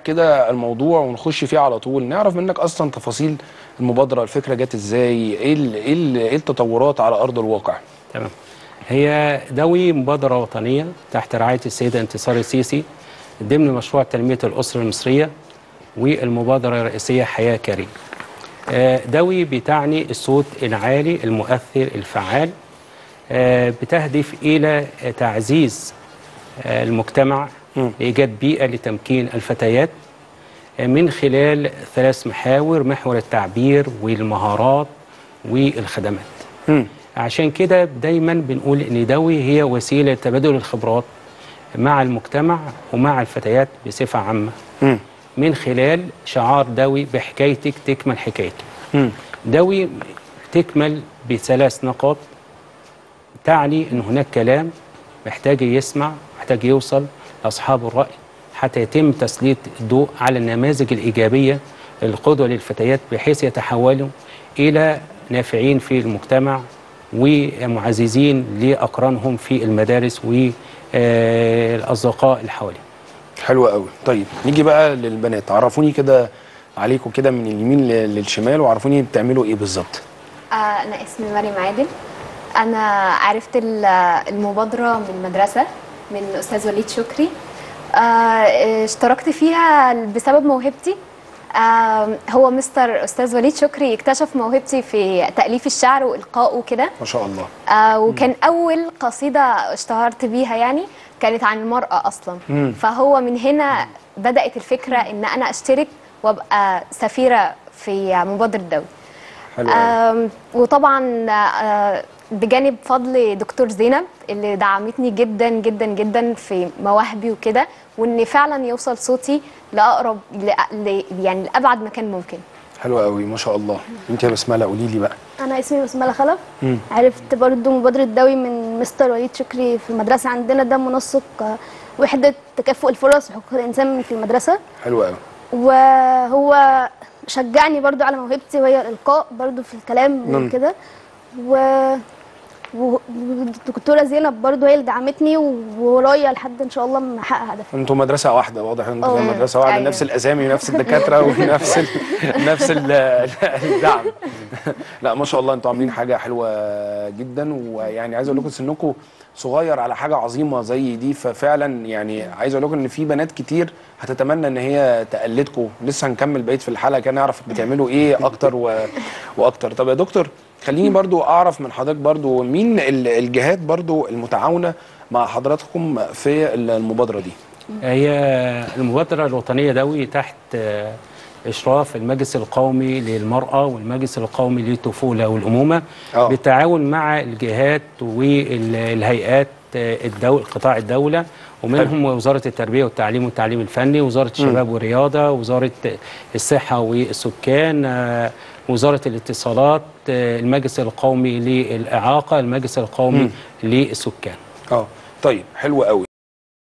كده الموضوع ونخش فيه على طول نعرف منك اصلا تفاصيل المبادره الفكره جت ازاي ايه ال- ايه ال- ايه التطورات على ارض الواقع تمام هي دوي مبادرة وطنية تحت رعاية السيدة انتصار السيسي ضمن مشروع تنمية الأسرة المصرية والمبادرة الرئيسية حياة كريم آه، دوي بتعني الصوت العالي المؤثر الفعال آه، بتهدف إلى تعزيز آه، المجتمع لإيجاد بيئة لتمكين الفتيات آه، من خلال ثلاث محاور محور التعبير والمهارات والخدمات مم. عشان كده دايما بنقول ان دوي هي وسيله تبادل الخبرات مع المجتمع ومع الفتيات بصفه عامه مم. من خلال شعار دوي بحكايتك تكمل حكايتك مم. دوي تكمل بثلاث نقاط تعني ان هناك كلام محتاج يسمع محتاج يوصل لاصحاب الراي حتى يتم تسليط الضوء على النماذج الايجابيه القدوه للفتيات بحيث يتحولوا الى نافعين في المجتمع ومعززين لاقرانهم في المدارس والاصدقاء اللي حواليهم حلو قوي طيب نيجي بقى للبنات عرفوني كده عليكم كده من اليمين ل- للشمال وعرفوني بتعملوا ايه بالظبط آه، أنا اسمي مريم عادل أنا عرفت ال- المبادرة من المدرسة من أستاذ وليد شكري آه، اشتركت فيها بسبب موهبتي آه، هو مستر أستاذ وليد شكري اكتشف موهبتي في تأليف الشعر وإلقاء وكده ما شاء الله آه، وكان أول قصيدة اشتهرت بيها يعني كانت عن المرأة أصلا مم. فهو من هنا بدأت الفكرة إن أنا أشترك وأبقى سفيرة في مبادرة دولي حلو قوي آم، وطبعا آه، بجانب فضل دكتور زينب اللي دعمتني جدا جدا جدا في مواهبي وكده وان فعلا يوصل صوتي لاقرب ل... ل... يعني لابعد مكان ممكن حلو قوي ما شاء الله انت يا بسمله قولي لي بقى انا اسمي بسمله خلف مم. عرفت برضو مبادره دوي من مستر وليد شكري في المدرسه عندنا ده منسق آه، وحده تكافؤ الفرص وحقوق الانسان في المدرسه حلو قوي وهو شجعني برضو على موهبتي وهي الالقاء برضو في الكلام مم. وكده و و- والدكتوره زينب برضو هي اللي دعمتني وورايا لحد ان شاء الله ما احقق هدفي انتوا مدرسه واحده واضح ان انتوا اه. في مدرسه واحده أيوة. نفس الاسامي ونفس الدكاتره ونفس ال... نفس ال... الدعم لا ما شاء الله انتوا عاملين حاجه حلوه جدا ويعني عايز اقول لكم سنكم صغير على حاجه عظيمه زي دي ففعلا يعني عايز اقول لكم ان في بنات كتير هتتمنى ان هي تقلدكم لسه هنكمل بقيه في الحلقه كده نعرف بتعملوا ايه اكتر و... واكتر طب يا دكتور خليني برضو اعرف من حضرتك برضو مين ال- الجهات برضو المتعاونه مع حضراتكم في المبادره دي هي المبادرة الوطنية دوي تحت آه، إشراف المجلس القومي للمرأة والمجلس القومي للطفولة والأمومة آه. بالتعاون مع الجهات والهيئات آه، الدول قطاع الدولة ومنهم وزارة التربية والتعليم والتعليم الفني وزارة الشباب والرياضة وزارة الصحة والسكان آه، وزارة الاتصالات آه، المجلس القومي للإعاقة المجلس القومي للسكان اه طيب حلو قوي